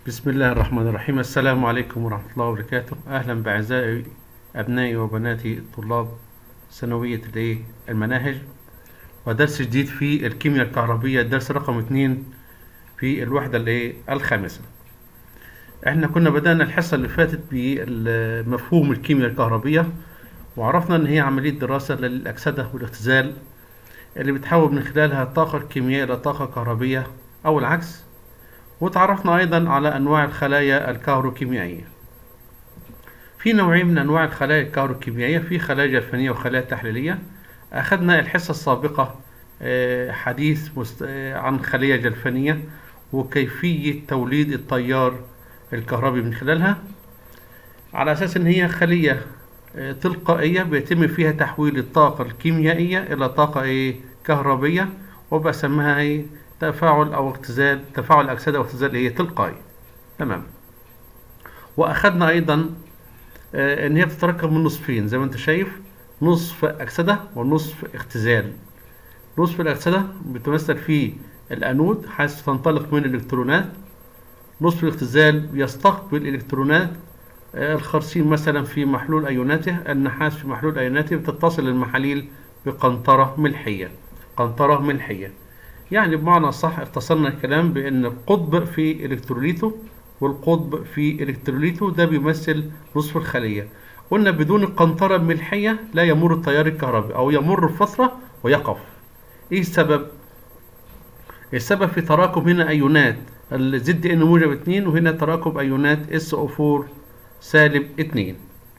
بسم الله الرحمن الرحيم السلام عليكم ورحمة الله وبركاته أهلا بأعزائي أبنائي وبناتي طلاب ثانوية الإيه؟ المناهج ودرس جديد في الكيمياء الكهربية الدرس رقم اتنين في الوحدة الإيه؟ الخامسة احنا كنا بدأنا الحصة اللي فاتت بمفهوم الكيمياء الكهربية وعرفنا ان هي عملية دراسة للأكسدة والاختزال اللي بتحول من خلالها الطاقة الكيميائية إلى طاقة كهربية أو العكس وتعرفنا أيضا على أنواع الخلايا الكهروكيميائية في نوعين من أنواع الخلايا الكهروكيميائية في خلايا جلفانية وخلايا تحليلية أخذنا الحصة السابقة آه، حديث مست- آه، عن خلية جلفانية وكيفية توليد التيار الكهربي من خلالها على أساس إن هي خلية آه، تلقائية بيتم فيها تحويل الطاقة الكيميائية إلى طاقة إيه كهربية وبسميها إيه تفاعل أو اختزال تفاعل أكسدة أو اختزال إيه تلقائي تمام وأخذنا أيضا آه، إن هي بتتركب من نصفين زي ما أنت شايف نصف أكسدة ونصف اختزال نصف الأكسدة بتمثل فيه الأنود حيث تنطلق من الإلكترونات نصف الاختزال بيستقبل الإلكترونات آه، الخرسين مثلا في محلول أيوناته النحاس في محلول أيوناته بتتصل المحاليل بقنطرة ملحية قنطرة ملحية يعني بمعنى صح اختصرنا الكلام بأن القطب في إلكتروليته والقطب في إلكتروليته ده بيمثل نصف الخلية قلنا بدون القنطرة الملحية لا يمر التيار الكهربي أو يمر فترة ويقف إيه السبب؟ السبب في تراكم هنا أيونات الزد ان موجب 2 وهنا تراكم أيونات SO4 سالب 2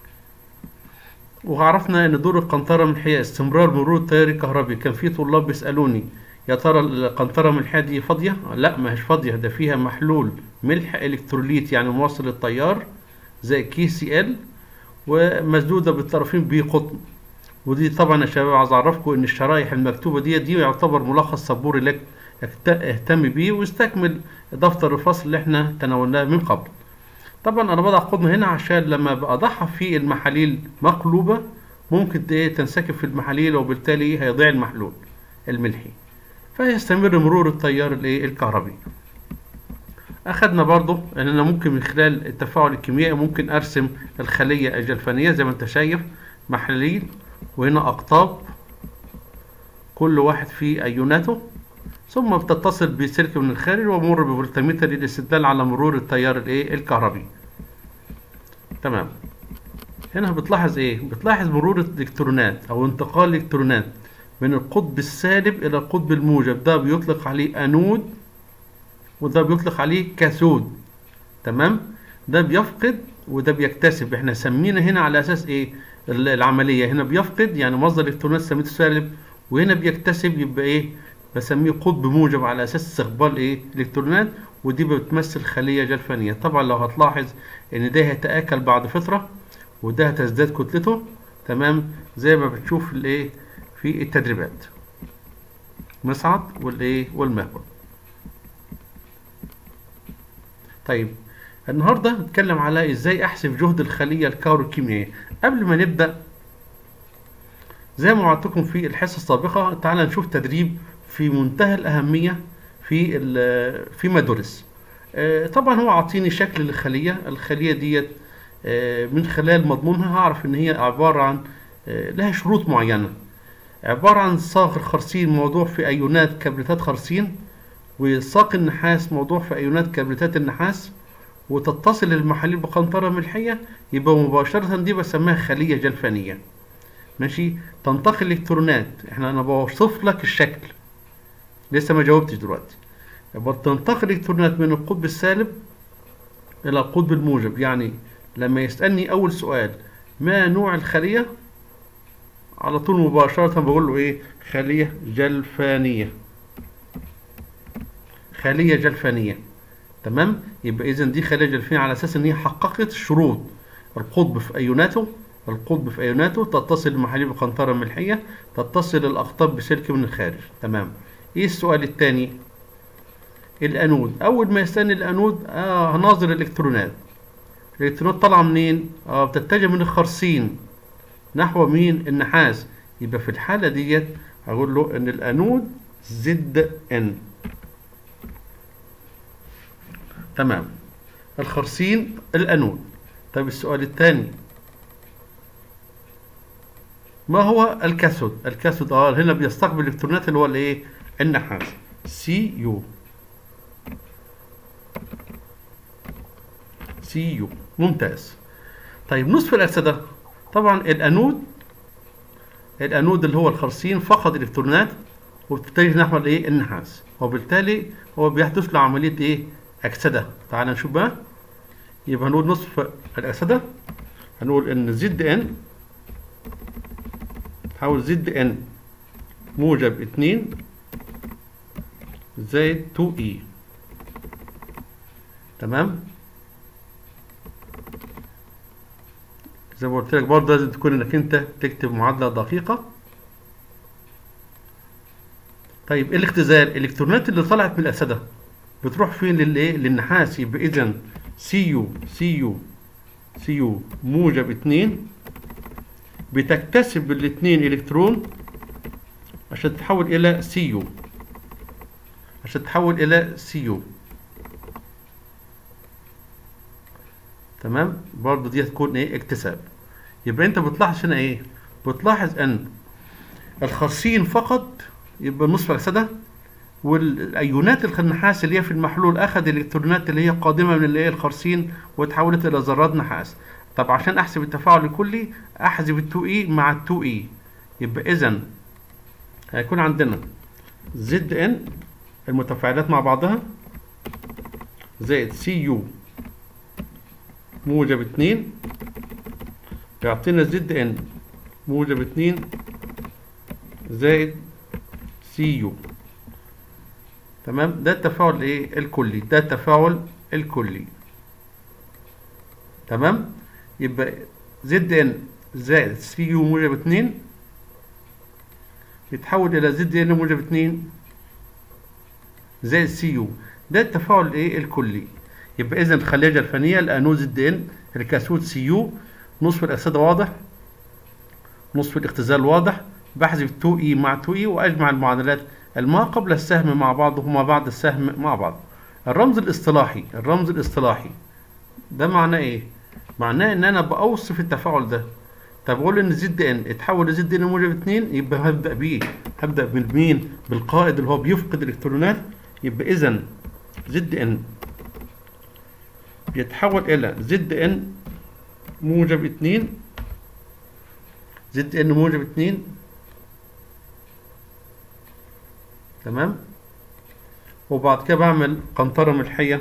وعرفنا ان دور القنطرة الملحية استمرار مرور التيار الكهربي كان في طلاب بيسألوني يا ترى القنطرة الملحية دي فاضية؟ لا ما هيش فاضية ده فيها محلول ملح الكتروليت يعني موصل التيار زي كي سي ال ومسدودة بالطرفين بقطن ودي طبعا يا شباب عايز اعرفكم ان الشرايح المكتوبة دي دي يعتبر ملخص سبوري لك اهت- اهتم بيه واستكمل دفتر الفصل اللي احنا تناولناه من قبل طبعا انا بضع قطن هنا عشان لما بضعها في المحاليل مقلوبة ممكن ايه تنسكب في المحاليل وبالتالي هيضيع المحلول الملحي فيستمر مرور التيار الايه الكهربي اخدنا برضو ان انا ممكن من خلال التفاعل الكيميائي ممكن ارسم الخلية الجلفانية زي ما انت شايف محاليل وهنا اقطاب كل واحد فيه ايوناته ثم بتتصل بسلك من الخارج ومر بفولتميتر للاستدلال على مرور التيار الايه الكهربي تمام هنا بتلاحظ ايه بتلاحظ مرور الالكترونات او انتقال الالكترونات من القطب السالب الى القطب الموجب ده بيطلق عليه انود وده بيطلق عليه كاثود تمام ده بيفقد وده بيكتسب احنا سمينا هنا على اساس ايه ال- العمليه هنا بيفقد يعني مصدر الالكترونات سميته سالب وهنا بيكتسب يبقى ايه بسميه قطب موجب على اساس استقبال ايه الالكترونات ودي بتمثل خليه جلفانيه طبعا لو هتلاحظ ان ده هيتاكل بعد فتره وده هتزداد كتلته تمام زي ما بتشوف الايه في التدريبات مصعد والايه والمهبل طيب النهارده هنتكلم على ازاي احسب جهد الخليه الكهروكيميائيه قبل ما نبدا زي ما وعدتكم في الحصه السابقه تعالى نشوف تدريب في منتهى الاهميه في ال- في مدرس آه، طبعا هو عاطيني شكل للخليه الخليه ديت آه، من خلال مضمونها هعرف ان هي عباره عن آه، لها شروط معينه عباره عن صاغ خرسين موضوع في ايونات كبريتات خرسين وساق النحاس موضوع في ايونات كبريتات النحاس وتتصل المحاليل بقنطرة ملحية يبقى مباشرة دي بسميها خلية جلفانية ماشي تنتقل الالكترونات احنا انا بوصف لك الشكل لسه ما جاوبتش دلوقتي يبقى تنتقل الالكترونات من القطب السالب الى القطب الموجب يعني لما يسألني اول سؤال ما نوع الخلية على طول مباشرة بقول له ايه خلية جلفانية خلية جلفانية تمام يبقى اذا دي خلية جلفانية على اساس ان هي حققت الشروط القطب في ايوناته القطب في ايوناته تتصل المحاليل بقنطرة ملحية تتصل الاقطاب بسلك من الخارج تمام ايه السؤال الثاني الانود اول ما يستني الانود اه هناظر الالكترونات الالكترونات طالعه منين اه بتتجه من الخرسين نحو مين النحاس يبقى في الحاله ديت هقول له ان الانود زد ان تمام الخرسين الانود طيب السؤال الثاني ما هو الكاثود الكاثود اه هنا بيستقبل الالكترونات اللي هو الايه النحاس سي يو سي يو ممتاز طيب نصف الأكسدة طبعا الأنود الأنود اللي هو الخرسين فقد الإلكترونات وبتتجه نحو الإيه النحاس وبالتالي هو بيحدث له عملية إيه أكسدة تعال نشوف بقى يبقى هنقول نصف الأكسدة هنقول إن زد إن تحول زد إن موجب اتنين زائد 2 إي تمام زي ما قلت لك برضه لازم تكون انك انت تكتب معادله دقيقه طيب الاختزال الالكترونات اللي طلعت من الاسده بتروح فين للايه للنحاس يبقى اذا سي يو سي يو سي يو موجب اتنين بتكتسب الاتنين الكترون عشان تتحول الى سي يو عشان تتحول الى سي يو تمام برضو دي هتكون ايه اكتساب يبقى انت بتلاحظ هنا ايه بتلاحظ ان الخرسين فقط يبقى نصف الاكسده والايونات النحاس اللي هي في المحلول اخذ الالكترونات اللي هي قادمه من الايه الخرسين وتحولت الى ذرات نحاس طب عشان احسب التفاعل الكلي احذف ال 2 اي مع ال 2 اي يبقى اذا هيكون عندنا زد ان المتفاعلات مع بعضها زائد سي يو موجب اتنين يعطينا زد ان موجب اتنين زائد سي يو تمام ده التفاعل ايه الكلي ده التفاعل الكلي تمام يبقى زد ان زائد سي يو موجب اتنين يتحول الى زد ان موجب اتنين زائد سي يو ده التفاعل ايه الكلي يبقى اذا الخلايا الفنيه الانود زد ان الكاثود سي يو نصف الاكسده واضح نصف الاختزال واضح بحذف 2 اي مع 2 اي واجمع المعادلات الما قبل السهم مع بعض وما بعد السهم مع بعض الرمز الاصطلاحي الرمز الاصطلاحي ده معناه ايه معناه ان انا باوصف التفاعل ده طب اقول ان زد ان اتحول لزد ان موجب 2 يبقى هبدا بايه هبدا بالمين بالقائد اللي هو بيفقد الالكترونات يبقى اذا زد ان يتحول الى زد ان موجب 2 زد ان موجب 2 تمام وبعد كده بعمل قنطرة ملحية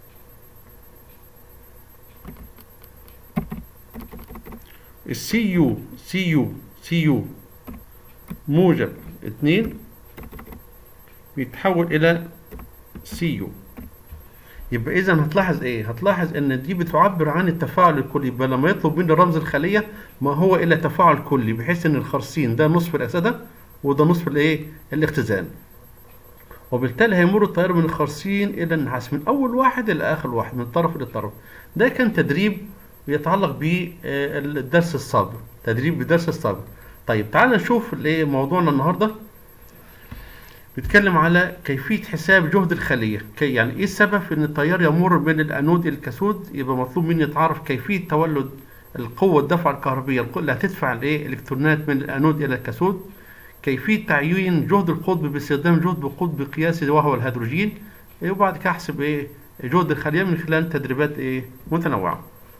السي يو سي يو سي يو موجب اتنين بيتحول الى سي يو يبقى اذا هتلاحظ ايه هتلاحظ ان دي بتعبر عن التفاعل الكلي يبقى لما يطلب مني رمز الخليه ما هو الا تفاعل كلي بحيث ان الخرسين ده نصف الاكسده وده نصف الايه الاختزال وبالتالي هيمر التيار من الخرسين الى النحاس من اول واحد الى اخر واحد من طرف لطرف ده كان تدريب يتعلق بالدرس السابق تدريب بالدرس السابق طيب تعال نشوف الايه موضوعنا النهارده بيتكلم على كيفية حساب جهد الخلية كي يعني ايه السبب في ان التيار يمر من الانود الى الكاثود يبقى مطلوب مني اتعرف كيفية تولد القوة الدفع الكهربية اللي هتدفع الايه الالكترونات من الانود الى الكاثود كيفية تعيين جهد القطب باستخدام جهد بقطب قياسي وهو الهيدروجين إيه وبعد كده احسب ايه جهد الخلية من خلال تدريبات ايه متنوعة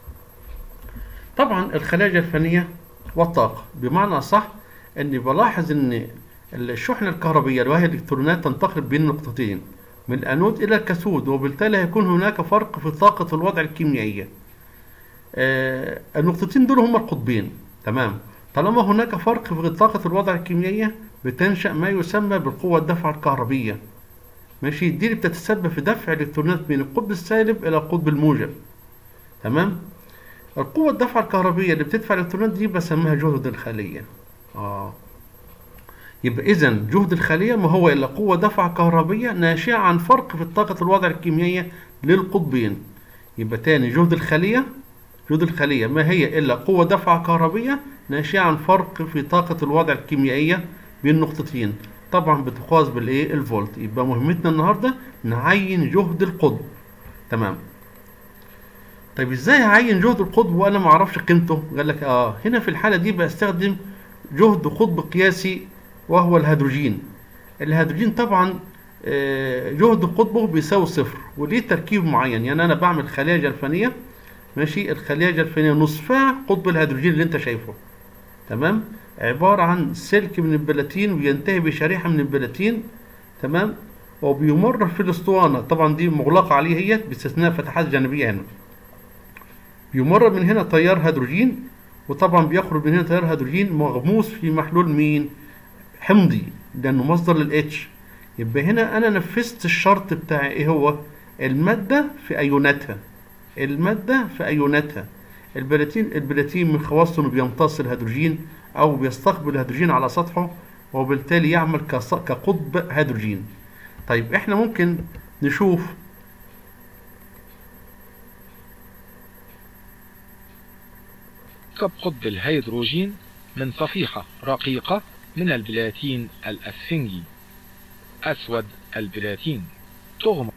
طبعا الخلايا الفنية والطاقة بمعنى صح اني بلاحظ ان الشحنة الكهربية وهي الإلكترونات تنتقل بين نقطتين من الأنود إلى الكاثود وبالتالي هيكون هناك فرق في طاقة الوضع الكيميائية. آه النقطتين دول هما القطبين تمام طالما هناك فرق في طاقة الوضع الكيميائية بتنشأ ما يسمى بالقوة الدفع الكهربية. ماشي دي اللي بتتسبب في دفع الإلكترونات من القطب السالب إلى القطب الموجب. تمام؟ القوة الدفع الكهربية اللي بتدفع الإلكترونات دي بسميها جهد الخلية. آه يبقى إذا جهد الخلية ما هو إلا قوة دفع كهربية ناشئة عن فرق في طاقة الوضع الكيميائية للقطبين. يبقى تاني جهد الخلية جهد الخلية ما هي إلا قوة دفع كهربية ناشئة عن فرق في طاقة الوضع الكيميائية بين نقطتين. طبعا بتقاس بالإيه؟ الفولت. يبقى مهمتنا النهاردة نعين جهد القطب. تمام. طيب ازاي هعين جهد القطب وانا ما اعرفش قيمته قال لك اه هنا في الحاله دي بستخدم جهد قطب قياسي وهو الهيدروجين الهيدروجين طبعا آه، جهد قطبه بيساوي صفر وليه تركيب معين يعني انا بعمل خليه جلفانيه ماشي الخليه الجلفانيه نصفها قطب الهيدروجين اللي انت شايفه تمام عباره عن سلك من البلاتين وينتهي بشريحه من البلاتين تمام وبيمرر في الاسطوانه طبعا دي مغلقه عليه هي باستثناء فتحات جانبيه هنا بيمرر من هنا تيار هيدروجين وطبعا بيخرج من هنا تيار هيدروجين مغموس في محلول مين حمضي لانه مصدر للاتش يبقى هنا انا نفذت الشرط بتاع ايه هو الماده في ايوناتها الماده في ايوناتها البلاتين البلاتين من خواصه انه بيمتص الهيدروجين او بيستقبل الهيدروجين على سطحه وبالتالي يعمل كص- كقطب هيدروجين طيب احنا ممكن نشوف كب قطب الهيدروجين من صفيحة رقيقة من البلاتين الأسفنجي أسود البلاتين تغمر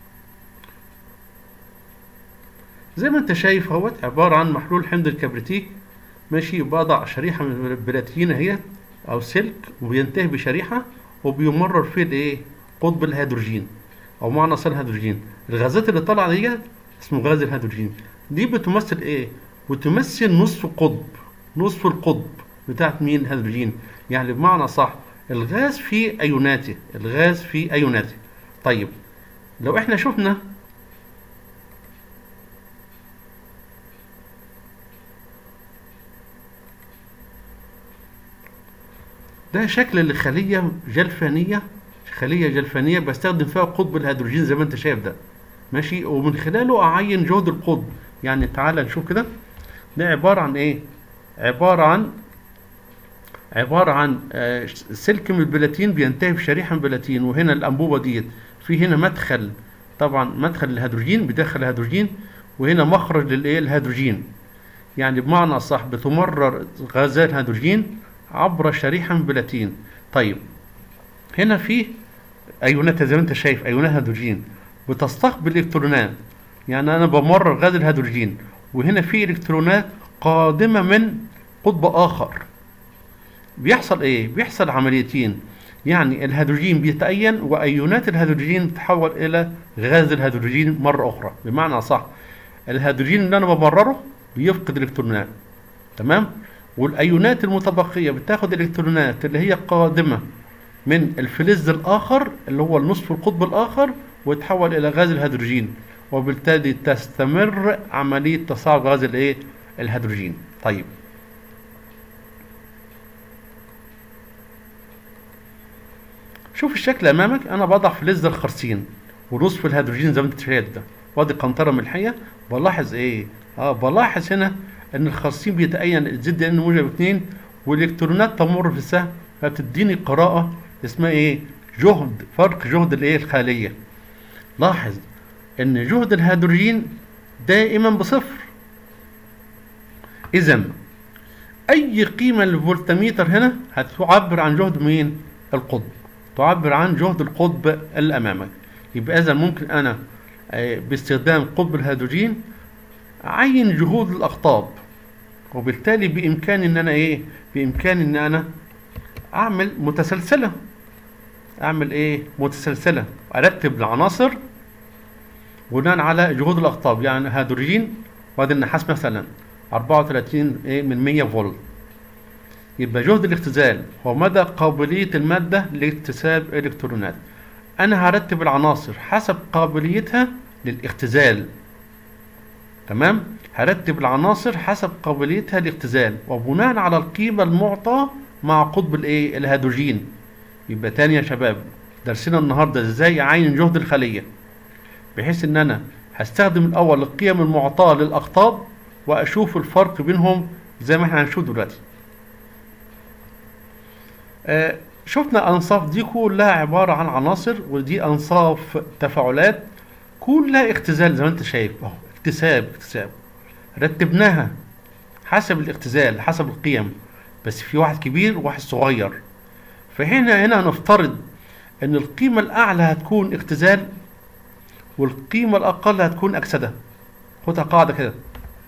زي ما انت شايف اهوت عبارة عن محلول حمض الكبريتيك ماشي بضع شريحة من البلاتين اهيت او سلك وبينتهي بشريحة وبيمرر فيه الايه قطب الهيدروجين او معنى صل الهيدروجين الغازات اللي طالعة ديت اسمه غاز الهيدروجين دي بتمثل ايه بتمثل نصف قطب نصف القطب بتاعت مين الهيدروجين يعني بمعنى صح الغاز فيه ايوناته الغاز فيه ايوناته طيب لو احنا شفنا ده شكل لخلية جلفانية خلية جلفانية بستخدم فيها قطب الهيدروجين زي ما انت شايف ده ماشي ومن خلاله اعين جهد القطب يعني تعال نشوف كده ده عبارة عن ايه عبارة عن عبارة عن آه، سلك من البلاتين بينتهي بشريحة من البلاتين وهنا الأنبوبة ديت في هنا مدخل طبعا مدخل الهيدروجين بيدخل الهيدروجين وهنا مخرج للايه الهيدروجين يعني بمعنى أصح بتمرر غازات الهيدروجين عبر شريحة من بلاتين طيب هنا في ايونات زي ما انت شايف ايونات هيدروجين بتستقبل الكترونات يعني انا بمرر غاز الهيدروجين وهنا في الكترونات قادمة من قطب اخر بيحصل ايه بيحصل عمليتين يعني الهيدروجين بيتأين وايونات الهيدروجين تتحول الى غاز الهيدروجين مرة اخرى بمعنى صح الهيدروجين اللي انا بمرره بيفقد الكترونات تمام والايونات المتبقية بتاخد الالكترونات اللي هي قادمة من الفلز الاخر اللي هو النصف القطب الاخر ويتحول الى غاز الهيدروجين وبالتالي تستمر عملية تصاعد غاز الايه الهيدروجين طيب شوف الشكل امامك انا بضع فلز الخرسين ونصف الهيدروجين زي ما انت شايف ده وادي قنطره ملحيه بلاحظ ايه اه بلاحظ هنا ان الخرسين بيتأين زد ان موجب 2 والالكترونات تمر في السهم فبتديني قراءة اسمها ايه جهد فرق جهد الايه الخالية لاحظ ان جهد الهيدروجين دائما بصفر اذا اي قيمة للفولتميتر هنا هتعبر عن جهد مين القطب تعبر عن جهد القطب اللي امامك يبقى اذا ممكن انا آه، باستخدام قطب الهيدروجين اعين جهود الاقطاب وبالتالي بامكاني ان انا ايه بامكاني ان انا اعمل متسلسله اعمل ايه متسلسله ارتب العناصر بناء على جهود الاقطاب يعني هيدروجين وادي النحاس مثلا 34 ايه من 100 فولت يبقى جهد الاختزال هو مدى قابلية المادة لاكتساب الكترونات انا هرتب العناصر حسب قابليتها للاختزال تمام هرتب العناصر حسب قابليتها للاختزال وبناء على القيمة المعطاة مع قطب الايه الهيدروجين يبقى تاني يا شباب درسنا النهارده ازاي اعين جهد الخلية بحيث ان انا هستخدم الاول القيم المعطاة للاقطاب واشوف الفرق بينهم زي ما احنا هنشوف دلوقتي آه شفنا انصاف دي كلها عبارة عن عناصر ودي انصاف تفاعلات كلها اختزال زي ما انت شايف اهو اكتساب اكتساب رتبناها حسب الاختزال حسب القيم بس في واحد كبير وواحد صغير فهنا هنا نفترض ان القيمة الاعلى هتكون اختزال والقيمة الاقل هتكون اكسدة خدها قاعدة كده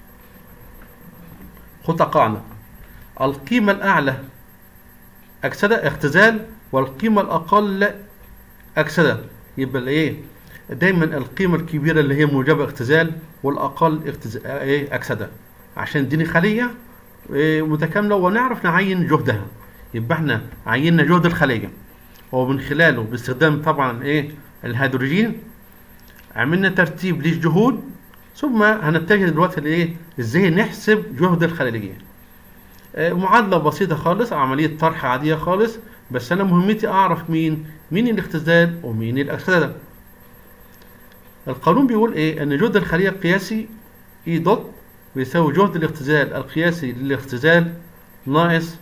خد قاعدة القيمة الأعلى أكسدة اختزال والقيمة الأقل أكسدة يبقى ايه دايما القيمة الكبيرة اللي هي موجبة اختزال والأقل اختز... ايه أكسدة عشان اديني خلية إيه متكاملة ونعرف نعين جهدها يبقى احنا عينا جهد الخلية ومن خلاله باستخدام طبعا ايه الهيدروجين عملنا ترتيب للجهود ثم هنتجه دلوقتي لايه ازاي نحسب جهد الخلية آه، معادلة بسيطة خالص عملية طرح عادية خالص بس أنا مهمتي أعرف مين مين الاختزال ومين الأكسدة القانون بيقول إيه إن جهد الخلية القياسي إي دوت بيساوي جهد الاختزال القياسي للاختزال ناقص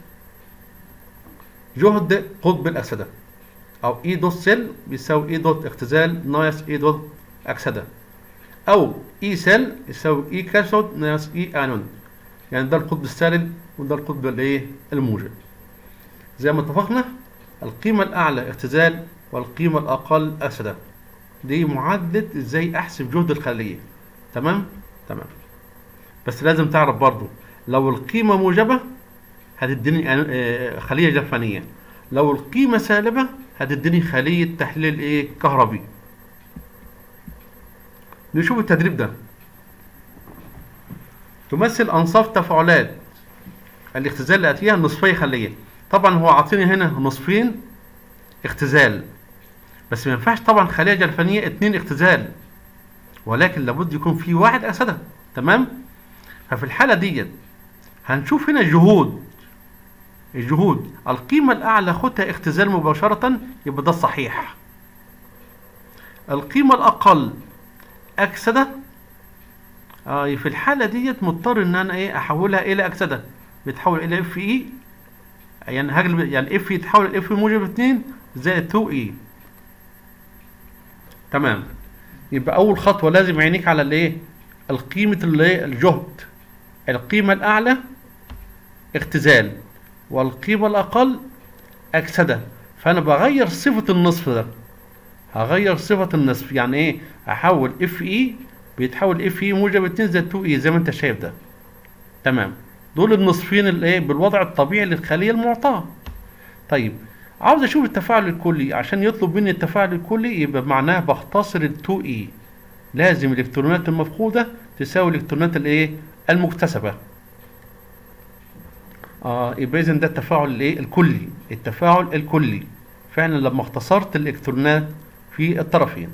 جهد قطب الأكسدة أو إي دوت سيل بيساوي إي دوت اختزال ناقص إي دوت أكسدة أو إي سيل يساوي إي كاثود ناقص إي أنون يعني ده القطب السالب وده القطب الايه الموجب زي ما اتفقنا القيمة الأعلى اختزال والقيمة الأقل أكسدة دي معادلة ازاي أحسب جهد الخلية تمام تمام بس لازم تعرف برضو لو القيمة موجبة هتديني آه، خلية جفانية لو القيمة سالبة هتديني خلية تحليل ايه كهربي نشوف التدريب ده تمثل أنصاف تفاعلات الاختزال الآتية نصفي خلية طبعا هو عاطيني هنا نصفين اختزال بس ما ينفعش طبعا خلية جلفانية اتنين اختزال ولكن لابد يكون في واحد أكسدة تمام ففي الحالة ديت هنشوف هنا جهود الجهود القيمة الأعلى خدها اختزال مباشرة يبقى ده الصحيح القيمة الأقل أكسدة آه في الحالة ديت مضطر إن أنا إيه أحولها إلى أكسدة بيتحول إلى اف إي يعني هجل يعني اف يتحول إلى اف موجب 2 زائد 2 إي تمام يبقى أول خطوة لازم عينيك على الإيه القيمة اللي الجهد القيمة الأعلى اختزال والقيمة الأقل أكسدة فأنا بغير صفة النصف ده هغير صفة النصف يعني إيه أحول اف إي بيتحول اف اي موجب 2 زائد 2 اي زي ما أنت شايف ده تمام دول النصفين الايه بالوضع الطبيعي للخلية المعطاة طيب عاوز اشوف التفاعل الكلي عشان يطلب مني التفاعل الكلي يبقى معناه بختصر ال 2 اي لازم الالكترونات المفقودة تساوي الالكترونات الايه المكتسبة اه يبقى اذا ده التفاعل الايه الكلي التفاعل الكلي فعلا لما اختصرت الالكترونات في الطرفين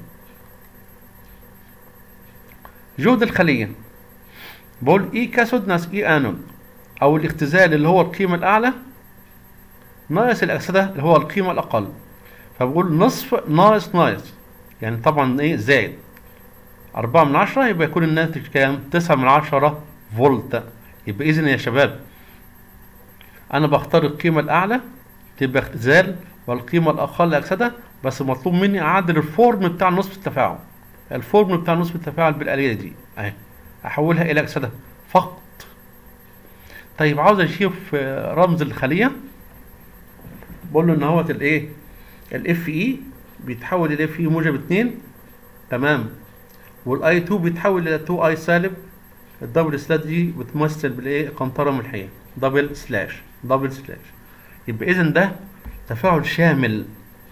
جهد الخلية بقول اي كاثود ناقص اي انون او الاختزال اللي هو القيمة الاعلى ناقص الاكسدة اللي هو القيمة الاقل فبقول نصف ناقص ناقص يعني طبعا ايه زائد أربعة من عشرة يبقى يكون الناتج كام؟ تسعة من عشرة فولت يبقى إذن يا شباب أنا بختار القيمة الأعلى تبقى اختزال والقيمة الأقل أكسدة بس مطلوب مني أعدل الفورم بتاع نصف التفاعل الفورم بتاع نصف التفاعل بالآلية دي أهي أحولها إلى أكسدة فقط طيب عاوز أشوف رمز الخلية بقول له إن هوت الإيه الاف اي بيتحول الى اف اي موجب 2 تمام والاي 2 بيتحول الى 2 اي سالب الدبل سلاش دي بتمثل بالايه قنطره ملحيه دبل سلاش دبل سلاش يبقى اذا ده تفاعل شامل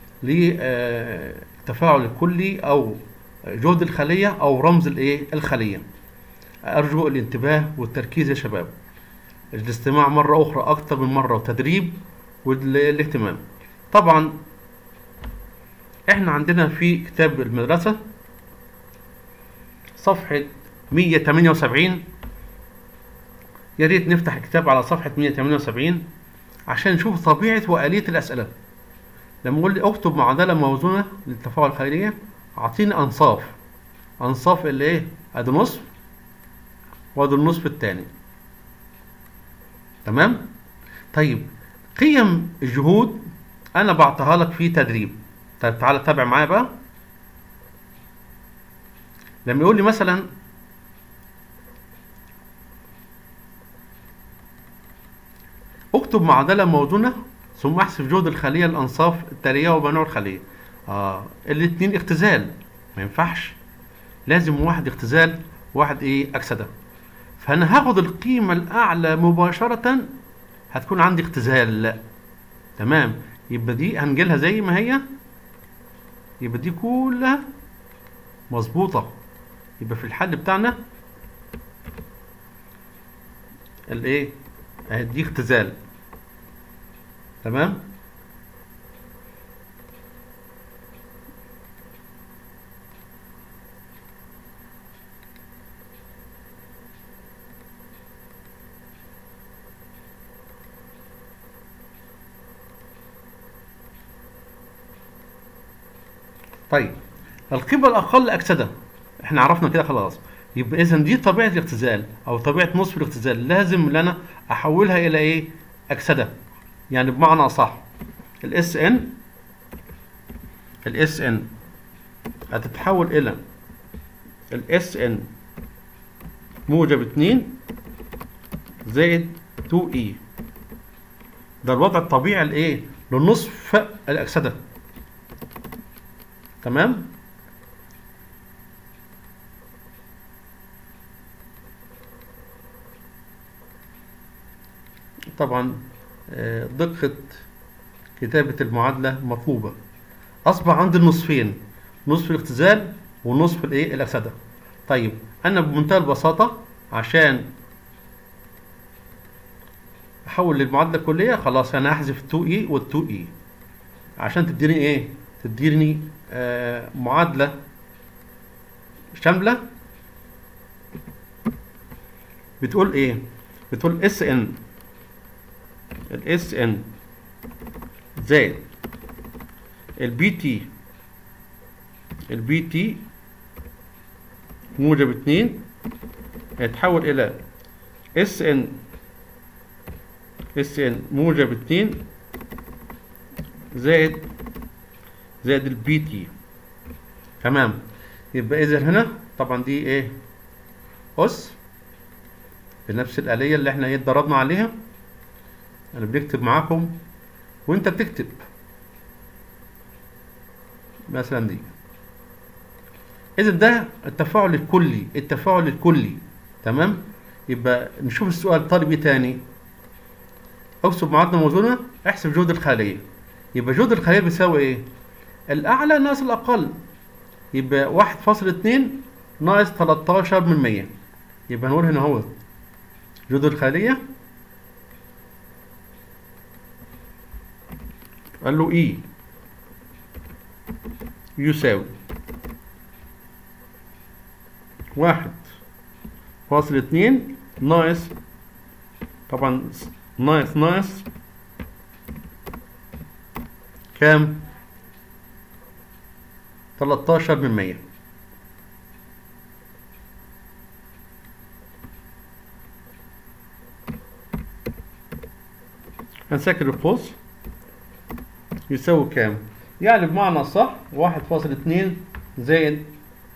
للتفاعل الكلي او جهد الخليه او رمز الايه الخليه ارجو الانتباه والتركيز يا شباب الاستماع مره اخرى اكتر من مره وتدريب والاهتمام طبعا احنا عندنا في كتاب المدرسة صفحة 178 يا ريت نفتح الكتاب على صفحة 178 عشان نشوف طبيعة وآلية الأسئلة لما يقول لي اكتب معادلة موزونة للتفاعل الخيرية أعطيني أنصاف أنصاف اللي إيه؟ أدي نصف وأدي النصف التاني تمام؟ طيب قيم الجهود أنا بعطيها لك في تدريب طيب تعالى تابع معايا بقى لما يقول لي مثلا اكتب معادلة موزونة ثم احسب جهد الخلية الأنصاف التالية وبنوع الخلية اه الاتنين اختزال ما ينفعش لازم واحد اختزال واحد ايه أكسدة فانا هاخد القيمة الاعلى مباشرة هتكون عندي اختزال تمام يبقى دي هنجيلها زي ما هي يبقى دي كلها مظبوطة يبقى في الحل بتاعنا الايه اهي دي اختزال تمام طيب القيمة الأقل أكسدة احنا عرفنا كده خلاص يبقى إذا دي طبيعة الاختزال أو طبيعة نصف الاختزال لازم ان أنا أحولها إلى إيه؟ أكسدة يعني بمعنى أصح الاس ان الاس ان هتتحول إلى الاس ان موجب 2 زائد 2 اي ده الوضع الطبيعي لايه؟ لنصف الأكسدة تمام طبعا آه، دقة كتابة المعادلة مطلوبة أصبح عندي النصفين نصف الاختزال ونصف الايه الأكسدة طيب أنا بمنتهى البساطة عشان أحول للمعادلة الكلية خلاص أنا هحذف 2 اي وال 2 اي عشان تديني ايه تديني آه معادلة شاملة بتقول ايه بتقول اس ان الاس ان زائد البي تي البي تي موجب اتنين هيتحول الى اس ان اس ان موجب اتنين زائد زائد البي تي تمام يبقى اذا هنا طبعا دي ايه اس بنفس الآلية اللي احنا ايه اتدربنا عليها انا بنكتب معاكم وانت بتكتب مثلا دي اذا ده التفاعل الكلي التفاعل الكلي تمام يبقى نشوف السؤال طالب ايه تاني اكتب معادلة موزونة احسب جهد الخلية يبقى جهد الخلية بيساوي ايه الأعلى ناقص الأقل يبقى واحد فاصل اتنين ناقص تلاتاشر من مية يبقى هنقول هنا اهو جهد الخلية قال له اي يساوي واحد فاصل اتنين ناقص طبعا ناقص ناقص كام 13 من 100 هنسكر القوس يساوي كام يعني بمعنى صح واحد فاصل اتنين زائد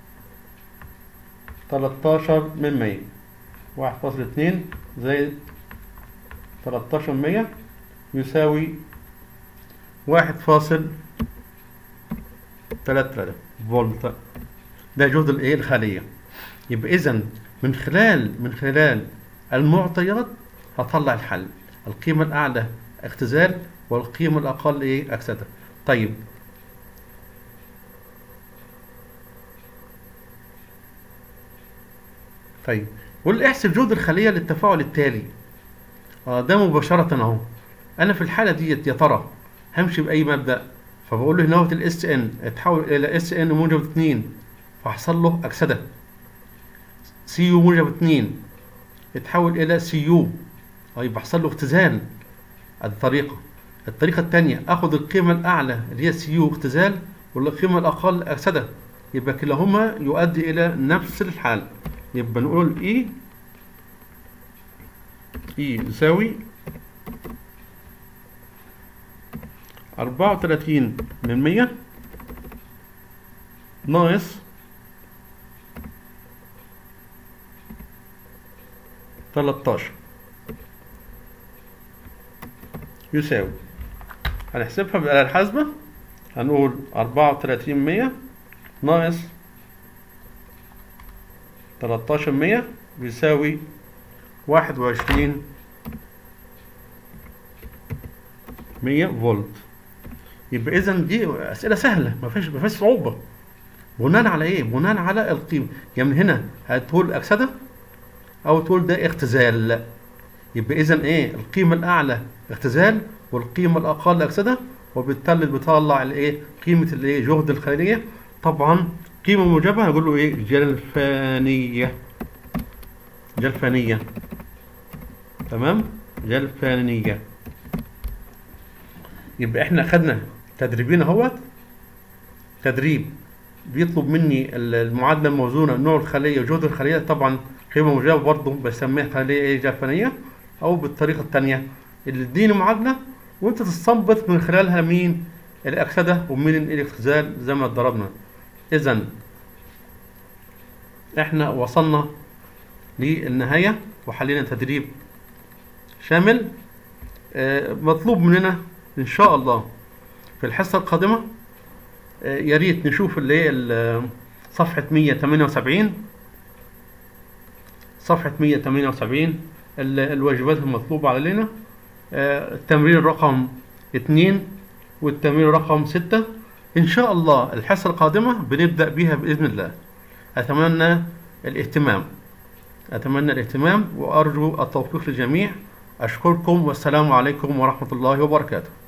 تلاتاشر من مية واحد فاصل اتنين زائد تلاتاشر من مية يساوي واحد فاصل تلاتة فولت ده جهد الايه الخلية يبقى اذا من خلال من خلال المعطيات هطلع الحل القيمة الأعلى اختزال والقيمة الأقل ايه أكسدة طيب طيب قول لي احسب جهد الخلية للتفاعل التالي اه ده مباشرة اهو انا في الحالة ديت يا ترى همشي بأي مبدأ فبقول له هنا الاس ان اتحول الى اس ان موجب 2 فحصل له اكسده سي يو موجب 2 اتحول الى سي يو يبقى حصل له اختزال ادي طريقه الطريقه الثانيه اخد القيمه الاعلى اللي هي سي يو اختزال والقيمه الاقل اكسده يبقى كلاهما يؤدي الى نفس الحال يبقى نقول اي اي يساوي أربعة وتلاتين من مية ناقص تلاتاشر يساوي هنحسبها بالآلة الحاسبة هنقول أربعة وتلاتين مية ناقص تلاتاشر مية بيساوي واحد وعشرين مية فولت يبقى اذا دي اسئله سهله ما فيش ما فيش صعوبه بناء على ايه بناء على القيمه يعني من هنا هتقول اكسده او تقول ده اختزال يبقى اذا ايه القيمه الاعلى اختزال والقيمه الاقل اكسده وبالتالي بيطلع الايه قيمه الايه جهد الخليه طبعا قيمه موجبه هقول له ايه جلفانيه جلفانيه تمام جلفانيه يبقى احنا خدنا تدريبين اهوت تدريب بيطلب مني المعادله الموزونه نوع الخليه وجهد الخليه طبعا قيمه موجبه برضه بسميها خليه ايه جلفانيه او بالطريقه الثانيه اللي اديني معادله وانت تستنبط من خلالها مين الاكسده ومين الاختزال زي ما ضربنا اذا احنا وصلنا للنهايه وحلينا تدريب شامل آه، مطلوب مننا ان شاء الله في الحصه القادمه آه، يا ريت نشوف اللي هي ال- صفحه 178 صفحه 178 ال- الواجبات المطلوبه علينا آه، التمرين رقم 2 والتمرين رقم 6 ان شاء الله الحصه القادمه بنبدا بيها باذن الله اتمنى الاهتمام اتمنى الاهتمام وارجو التوفيق للجميع اشكركم والسلام عليكم ورحمه الله وبركاته